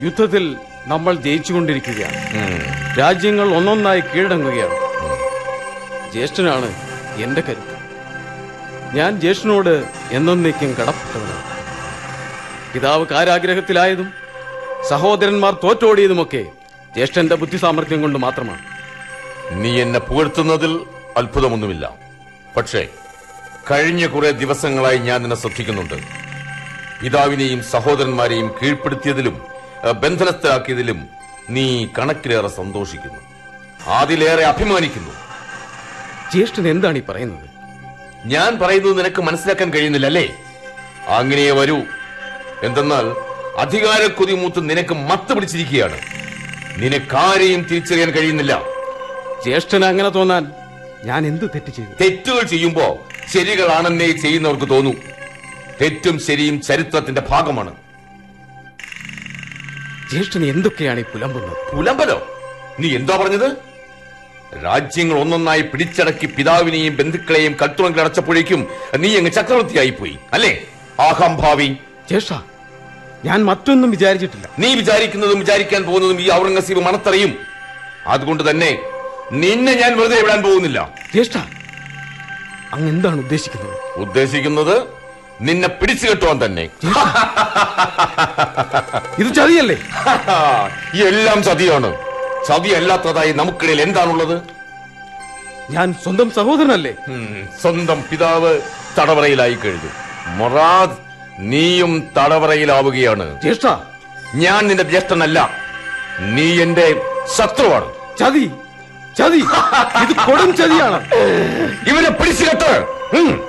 യുദ്ധത്തിൽ നമ്മൾ ജയിച്ചുകൊണ്ടിരിക്കുകയാണ് രാജ്യങ്ങൾ ഒന്നൊന്നായി കീഴടങ്ങുകയാണ് ജ്യേഷ്ഠനാണ് എന്റെ കരുത്ത് ഞാൻ ജ്യേഷ്ഠനോട് എന്നേക്കും കടപ്പെട്ടവനാണ് പിതാവ് കാരാഗ്രഹത്തിലായതും സഹോദരന്മാർ തോറ്റോടിയതുമൊക്കെ ജ്യേഷ്ഠന്റെ ബുദ്ധി സാമർഥ്യം കൊണ്ട് മാത്രമാണ് നീ എന്നെ പുകഴ്ത്തുന്നതിൽ അത്ഭുതമൊന്നുമില്ല പക്ഷേ കഴിഞ്ഞ കുറെ ദിവസങ്ങളായി ഞാൻ നിന്നെ ശ്രദ്ധിക്കുന്നുണ്ട് പിതാവിനെയും സഹോദരന്മാരെയും കീഴ്പ്പെടുത്തിയതിലും അഹ്, ബന്ധനസ്ഥരാക്കിയതിലും നീ കണക്കിലേറെ സന്തോഷിക്കുന്നു അതിലേറെ അഭിമാനിക്കുന്നു ജ്യേഷ്ഠൻ എന്താണ് ഈ പറയുന്നത് ഞാൻ പറയുന്നത് നിനക്ക് മനസ്സിലാക്കാൻ കഴിയുന്നില്ല അല്ലേ അങ്ങനെ വരൂ എന്തെന്നാൽ അധികാര കൊതിമൂത്ത് നിനക്ക് മത്ത് പിടിച്ചിരിക്കുകയാണ് നിനക്കാരെയും തിരിച്ചറിയാൻ കഴിയുന്നില്ല ജ്യേഷ്ഠന് അങ്ങനെ തോന്നാൻ ഞാൻ എന്ത് തെറ്റ് ചെയ്തു തെറ്റുകൾ ചെയ്യുമ്പോ ശരികളാണെന്നേ ചെയ്യുന്നവർക്ക് തോന്നൂ തെറ്റും ശരിയും ചരിത്രത്തിന്റെ ഭാഗമാണ് ജ്യേഷ്ഠൻ എന്തൊക്കെയാണ് ഈ പുലമ്പുന്നത് പുലമ്പലോ നീ എന്താ പറഞ്ഞത് രാജ്യങ്ങൾ ഒന്നൊന്നായി പിടിച്ചടക്കി പിതാവിനെയും ബന്ധുക്കളെയും കൽത്തുറങ്കിൽ അടച്ചപ്പോഴേക്കും നീ അങ്ങ് ചക്രവർത്തിയായി പോയി അല്ലേ ആഹംഭാവി ജ്യേഷ്ഠ ഞാൻ മറ്റൊന്നും വിചാരിച്ചിട്ടില്ല നീ വിചാരിക്കുന്നതും വിചാരിക്കാൻ പോകുന്നതും ഈ ഔറംഗസീബ് മണത്തറിയും അതുകൊണ്ട് തന്നെ നിന്നെ ഞാൻ വെറുതെ വിടാൻ പോകുന്നില്ല ജ്യേഷ്ഠ അങ്ങ് എന്താണ് ഉദ്ദേശിക്കുന്നത് ഉദ്ദേശിക്കുന്നത് നിന്നെ പിടിച്ചു കെട്ടുവാൻ തന്നെ ഇത് ചതിയല്ലേ എല്ലാം ചതിയാണ് ചതി അല്ലാത്തതായി നമുക്കിടയിൽ എന്താണുള്ളത് ഞാൻ സ്വന്തം സഹോദരനല്ലേ ഉം, സ്വന്തം പിതാവ് തടവറയിലായി കഴിഞ്ഞു മൊറാദ് നീയും തടവറയിലാവുകയാണ് ജ്യേഷ്ഠ ഞാൻ നിന്റെ ജ്യേഷ്ഠനല്ല നീ എന്റെ ശത്രുവാണ് ചതി ചതി ഇത് കൊടും ചതിയാണ് ഇവനെ പിടിച്ചു കെട്ട് ഉം.